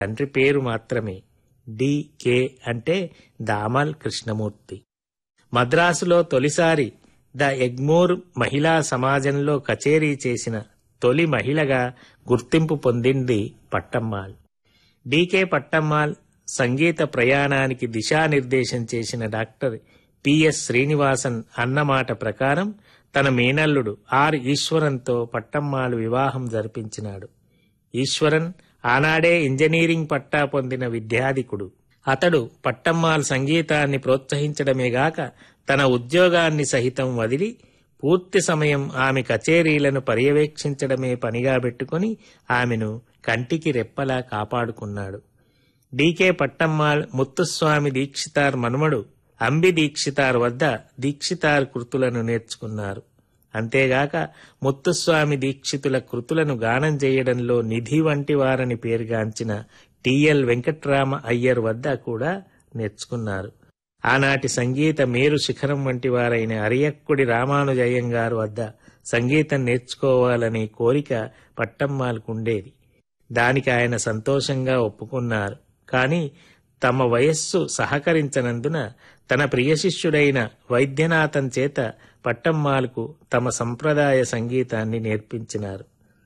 తండ్రి పేరు మాత్రమే డికే అంటే దామల్ కృష్ణమూర్తి మద్రాసులో తొలిసారి ద ఎగ్మోర్ మహిళా సమాజంలో కచేరీ చేసిన తొలి మహిళగా గుర్తింపు పొందింది పట్టమ్మాళ్ డికే పట్టమ్మాళ్ సంగీత ప్రయాణానికి దిశానిర్దేశం చేసిన డాక్టర్ పిఎస్ శ్రీనివాసన్ అన్నమాట ప్రకారం తన మేనల్లుడు ఆర్ ఈశ్వరన్తో పట్టమ్మాళ్ వివాహం జరిపించినాడు ఈశ్వరన్ ఆనాడే ఇంజనీరింగ్ పట్టా పొందిన విద్యాధికుడు అతడు పట్టమ్మాల్ సంగీతాన్ని ప్రోత్సహించడమే గాక తన ఉద్యోగాన్ని సహితం వదిలి పూర్తి సమయం ఆమె కచేరీలను పర్యవేక్షించడమే పనిగా పెట్టుకుని ఆమెను కంటికి రెప్పలా కాపాడుకున్నాడు డీకే పట్టమ్మాళ్ ముత్తుస్వామి దీక్షితార్ మనుమడు అంబి దీక్షితార్ వద్ద దీక్షితార్ కృతులను నేర్చుకున్నారు అంతేగాక ముత్తుస్వామి దీక్షితుల కృతులను గానం చేయడంలో నిధి వంటి వారని పేరుగాంచిన టిఎల్ వెంకట్రామ అయ్యర్ వద్ద కూడా నేర్చుకున్నారు ఆనాటి సంగీత మేరు శిఖరం వంటి వారైన అరియక్కుడి రామానుజయ్యంగారు వద్ద సంగీతం నేర్చుకోవాలనే కోరిక పట్టమ్మాలకుండేది దానికి ఆయన సంతోషంగా ఒప్పుకున్నారు కాని తమ వయస్సు సహకరించనందున తన ప్రియ శిష్యుడైన వైద్యనాథన్ చేత పట్టమ్మాలకు తమ సంప్రదాయ సంగీతాన్ని నేర్పించినారు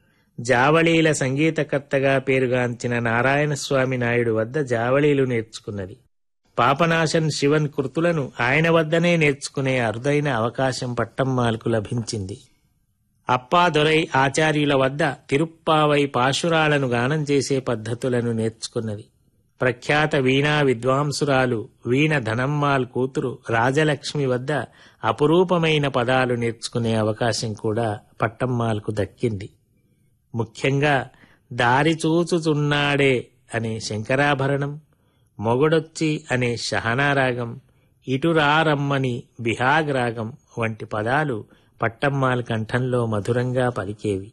జావళీల సంగీతకర్తగా పేరుగాంచిన నారాయణస్వామి నాయుడు వద్ద జావళీలు నేర్చుకున్నది పాపనాశన్ శివన్ కృతులను ఆయన వద్దనే నేర్చుకునే అరుదైన అవకాశం పట్టమ్మాలకు లభించింది అప్పాదొరై ఆచార్యుల వద్ద తిరుప్పావై పాశురాలను గానం చేసే పద్ధతులను నేర్చుకున్నది ప్రఖ్యాత వీణా విద్వాంసురాలు వీణ ధనమ్మాల్ కూతురు రాజలక్ష్మి వద్ద అపురూపమైన పదాలు నేర్చుకునే అవకాశం కూడా పట్టమ్మాల్కు దక్కింది ముఖ్యంగా దారి చూచుచున్నాడే అనే శంకరాభరణం మొగుడొచ్చి అనే షహనారాగం ఇటురారమ్మని బిహాగ్ రాగం వంటి పదాలు పట్టమ్మాల్ కంఠంలో మధురంగా పలికేవి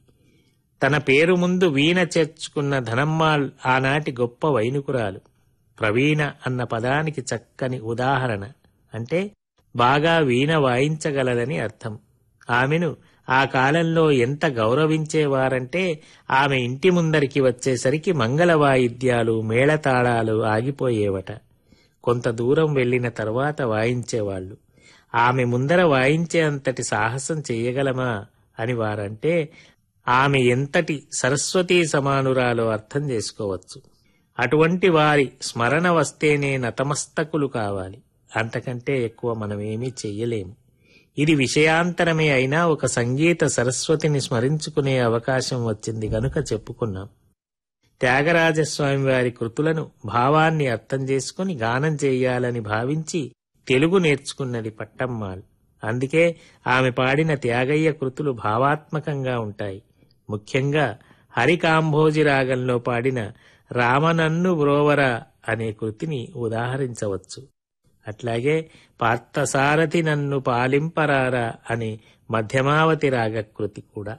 తన పేరు ముందు వీణ చేర్చుకున్న ధనమ్మాల్ ఆనాటి గొప్ప వైనుకురాలు ప్రవీణ అన్న పదానికి చక్కని ఉదాహరణ అంటే బాగా వీణ వాయించగలదని అర్థం ఆమెను ఆ కాలంలో ఎంత గౌరవించేవారంటే ఆమె ఇంటి ముందరికి వచ్చేసరికి మంగళ వాయిద్యాలు మేళతాళాలు ఆగిపోయేవట కొంత దూరం వెళ్లిన తర్వాత వాయించేవాళ్లు ఆమె ముందర వాయించే అంతటి సాహసం చేయగలమా అని వారంటే ఆమె ఎంతటి సరస్వతీ సమానురాలో అర్థం చేసుకోవచ్చు అటువంటి వారి స్మరణ వస్తేనే నతమస్తకులు కావాలి అంతకంటే ఎక్కువ మనమేమీ చెయ్యలేము ఇది విషయాంతరమే అయినా ఒక సంగీత సరస్వతిని స్మరించుకునే అవకాశం వచ్చింది గనుక చెప్పుకున్నాం త్యాగరాజస్వామి వారి కృతులను భావాన్ని అర్థం చేసుకుని గానం చేయాలని భావించి తెలుగు నేర్చుకున్నది పట్టమ్మాள் అందుకే ఆమె పాడిన త్యాగయ్య కృతులు భావాత్మకంగా ఉంటాయి ముఖ్యంగా హరికాంభోజి రాగంలో పాడిన రామనన్ను బ్రోవర అనే కృతిని ఉదాహరించవచ్చు అట్లాగే పార్థసారథి నన్ను పాలింపరారా అనే మధ్యమావతి రాగ కృతి కూడా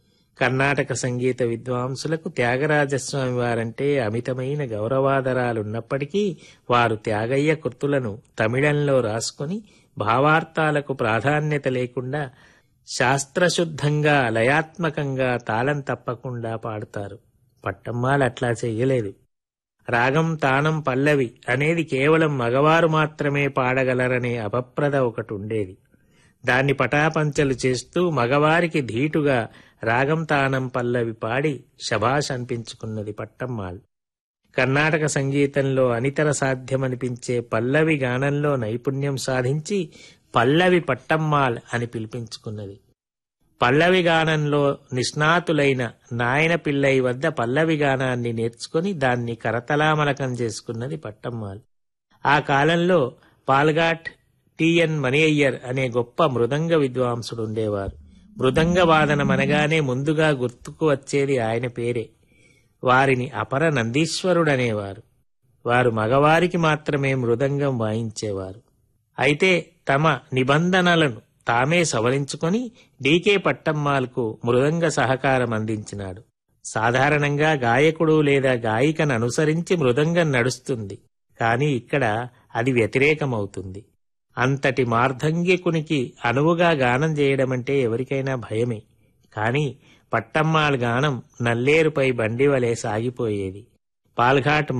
కర్ణాటక సంగీత విద్వాంసులకు త్యాగరాజస్వామి వారంటే అమితమైన గౌరవాదరాలున్నప్పటికీ వారు త్యాగయ్య కృతులను తమిళంలో రాసుకొని భావార్థాలకు ప్రాధాన్యత లేకుండా శాస్త్రశుద్ధంగా లయాత్మకంగా తాళం తప్పకుండా పాడుతారు పట్టమ్మాలు అట్లా చెయ్యలేదు రాగం తానం పల్లవి అనేది కేవలం మగవారు మాత్రమే పాడగలరనే అపప్రద ఒకటి ఉండేది దాన్ని పటాపంచలు చేస్తూ మగవారికి ధీటుగా రాగం తానం పల్లవి పాడి శభాష్ అనిపించుకున్నది పట్టమ్మాళ్ కర్ణాటక సంగీతంలో అనితర సాధ్యమనిపించే పల్లవి గానంలో నైపుణ్యం సాధించి పల్లవి పట్టమ్మాళ్ అని పిలిపించుకున్నది పల్లవి గానంలో నిష్ణాతులైన నాయన పిల్లై వద్ద పల్లవి గానాన్ని నేర్చుకుని దాన్ని కరతలామలకం చేసుకున్నది పట్టమ్మాళ్ ఆ కాలంలో పాల్ఘాట్ టిఎన్ మణియ్యర్ అనే గొప్ప మృదంగ విద్వాంసుడు ఉండేవారు మృదంగ వాదనమనగానే ముందుగా గుర్తుకు వచ్చేది ఆయన పేరే వారిని అపర నందీశ్వరుడనేవారు వారు మగవారికి మాత్రమే మృదంగం వాయించేవారు అయితే తమ నిబంధనలను తామే సవరించుకొని డీకే పట్టమ్మాల్కు మృదంగ సహకారం అందించినాడు సాధారణంగా గాయకుడు లేదా గాయికను అనుసరించి మృదంగం నడుస్తుంది కానీ ఇక్కడ అది వ్యతిరేకమవుతుంది అంతటి మార్ధంగికునికి అనువుగా గానం చేయడమంటే ఎవరికైనా భయమే కాని పట్టమ్మాళ్ గానం నల్లేరుపై బండి వలె సాగిపోయేది పాల్ఘాట్